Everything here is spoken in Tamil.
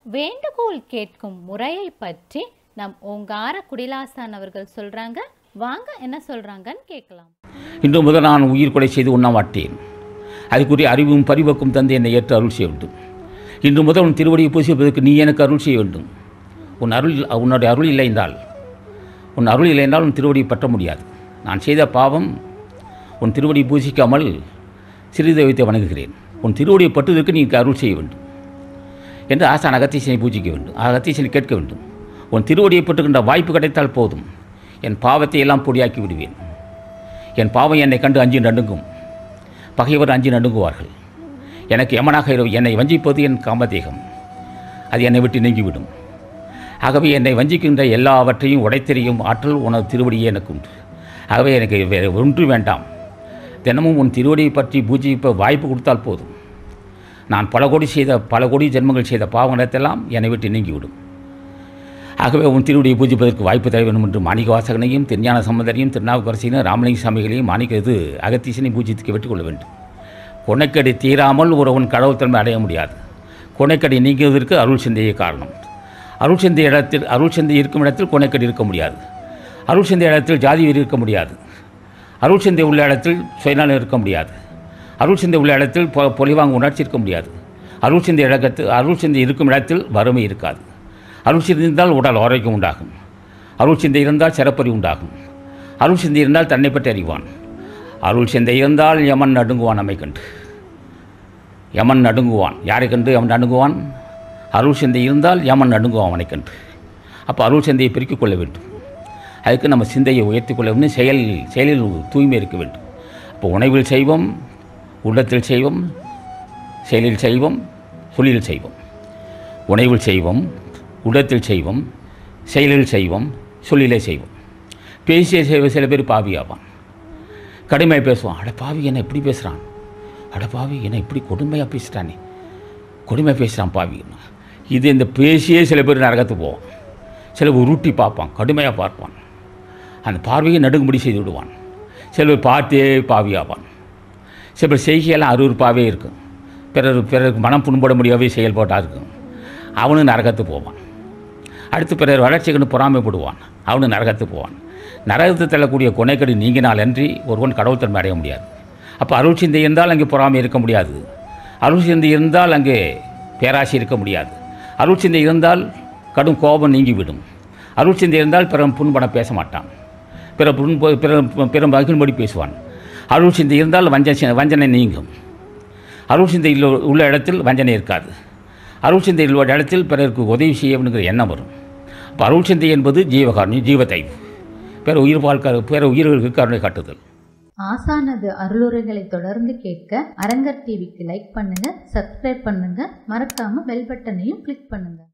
வேண்டுகோள் கேட்கும் முறையை பற்றி நம் ஓங்கார குடிலாசான் அவர்கள் சொல்றாங்க வாங்க என்ன சொல்றாங்கன்னு கேட்கலாம் இன்று முதல் நான் உயிர் கொலை செய்து உண்ண மாட்டேன் அதுக்குரிய அறிவும் பரிவக்கும் தந்து என்னை ஏற்று அருள் செய்ய வேண்டும் இன்று முதல் உன் திருவடியை பூசிப்பதற்கு நீ எனக்கு அருள் செய்ய வேண்டும் உன் அருள் உன்னுடைய அருள் இல்லை என்றால் உன் அருள் இல்லை என்றால் உன் திருவடியை பற்ற முடியாது நான் செய்த பாவம் உன் திருவடியை பூசிக்காமல் சிறு தெய்வத்தை வணங்குகிறேன் உன் திருவடியை பற்றுவதற்கு நீ எனக்கு அருள் செய்ய வேண்டும் என்று ஆசான் அகத்தீசனை பூஜிக்க வேண்டும் அகத்தீசனை கேட்க வேண்டும் உன் திருவடியை பற்றுகின்ற வாய்ப்பு கிடைத்தால் போதும் என் பாவத்தை எல்லாம் பொடியாக்கி விடுவேன் என் பாவம் என்னை கண்டு அஞ்சு நடுங்கும் பகைவர் அஞ்சு நடுங்குவார்கள் எனக்கு யமனாக இரு என்னை வஞ்சிப்பது என் காமதேகம் அது என்னை விட்டு நீங்கிவிடும் ஆகவே என்னை வஞ்சிக்கின்ற எல்லாவற்றையும் உடைத்தெறியும் ஆற்றல் உனது திருவடியே எனக்கு உண்டு ஆகவே எனக்கு வேறு ஒன்று வேண்டாம் தினமும் உன் திருவடியை பற்றி பூஜிப்ப வாய்ப்பு கொடுத்தால் போதும் நான் பல கோடி செய்த பல கோடி ஜென்மங்கள் செய்த பாவங்களெல்லாம் என்னை விட்டு நீங்கிவிடும் ஆகவே உன் திருவடியை பூஜிப்பதற்கு வாய்ப்பு தர வேண்டும் என்று மாணிக்க வாசகனையும் திருஞான சம்பந்தரையும் திருநாவுக்கரசையும் ராமலிங்க சாமிகளையும் மாணிக்க இது அகத்தீசனை பூஜித்துக்கு வெற்றிக்கொள்ள வேண்டும் கொனைக்கடி தீராமல் ஒருவன் கடவுள் தன்மை அடைய முடியாது கொனைக்கடி நீங்குவதற்கு அருள் சிந்தையே காரணம் அருள் சிந்தை இடத்தில் அருள் சிந்தை இருக்கும் இடத்தில் கொனைக்கடி இருக்க முடியாது அருள் சிந்தை இடத்தில் ஜாதி வெறி இருக்க முடியாது அருள் சிந்தை உள்ள இடத்தில் சுயநலம் இருக்க முடியாது அருள் சிந்தை உள்ள இடத்தில் பொ பொலிவாங்க உணர்ச்சி இருக்க முடியாது அருள் சிந்தை இடத்தில் அருள் சிந்தை இருக்கும் இடத்தில் வறுமை இருக்காது அருள் சிந்தை இருந்தால் உடல் ஆரோக்கியம் உண்டாகும் அருள் சிந்தை இருந்தால் சிறப்பறி உண்டாகும் அருள் சிந்தை இருந்தால் தன்னை பற்றி அறிவான் அருள் சிந்தை இருந்தால் யமன் நடுங்குவான் நம்மை கண்டு யமன் நடுங்குவான் யாரை கண்டு அவன் நடுங்குவான் அருள் சிந்தை இருந்தால் யமன் நடுங்குவான் அவனை கண்டு அப்போ அருள் சிந்தையை பெருக்கிக் கொள்ள வேண்டும் அதுக்கு நம்ம சிந்தையை உயர்த்திக் கொள்ள வேண்டும் செயலில் செயலில் தூய்மை இருக்க வேண்டும் அப்போ உணவில் செய்வோம் உள்ளத்தில் செய்வோம் செயலில் செய்வோம் சொல்லில் செய்வோம் உணவில் செய்வோம் உள்ளத்தில் செய்வோம் செயலில் செய்வோம் சொல்லிலே செய்வோம் பேசிய செய்வ சில பேர் பாவி ஆவான் கடுமையாக பேசுவான் அட பாவி என்னை இப்படி பேசுகிறான் அட பாவி என்னை இப்படி கொடுமையாக பேசுகிறானே கொடுமையாக பேசுகிறான் பாவி இது இந்த பேசியே சில பேர் நரகத்து போவான் சில பேர் உருட்டி பார்ப்பான் கடுமையாக பார்ப்பான் அந்த பார்வையை நடுங்கும்படி செய்து விடுவான் சில பேர் பார்த்தே பாவியாவான் சில பேர் செய்கையெல்லாம் அருவருப்பாகவே இருக்கும் பிறர் பிறருக்கு மனம் புண்பட முடியாவே செயல்பாட்டாக இருக்கும் அவனும் நரகத்து போவான் அடுத்து பிறர் வளர்ச்சிக்குன்னு பொறாமைப்படுவான் அவனும் நரகத்து போவான் நரகத்து தள்ளக்கூடிய கொனைக்கடி நீங்கினால் அன்றி ஒருவன் கடவுள் தன்மை அடைய முடியாது அப்போ அருள் சிந்தை இருந்தால் அங்கே பொறாமை இருக்க முடியாது அருள் சிந்தை இருந்தால் அங்கே பேராசை இருக்க முடியாது அருள் சிந்தை இருந்தால் கடும் கோபம் நீங்கிவிடும் அருள் சிந்தை இருந்தால் பிற புண்பட பேச மாட்டான் பிற புண்ப பிற பிற மகிழ்படி பேசுவான் அருள் சிந்தை இருந்தால் வஞ்ச வஞ்சனை நீங்கும் அருள் சிந்தையில் உள்ள இடத்தில் வஞ்சனை இருக்காது அருள் சிந்தையில் உள்ள இடத்தில் பிறருக்கு உதவி செய்யணுங்கிற எண்ணம் வரும் அப்போ அருள் சிந்தை என்பது ஜீவகாரணி ஜீவதைவு பிற உயிர் வாழ்க்கை பிற உயிர்களுக்கு கருணை காட்டுதல் ஆசானது அருளுரைகளை தொடர்ந்து கேட்க அரங்கர் டிவிக்கு லைக் பண்ணுங்க சப்ஸ்கிரைப் பண்ணுங்க மறக்காம பெல் பட்டனையும் கிளிக் பண்ணுங்க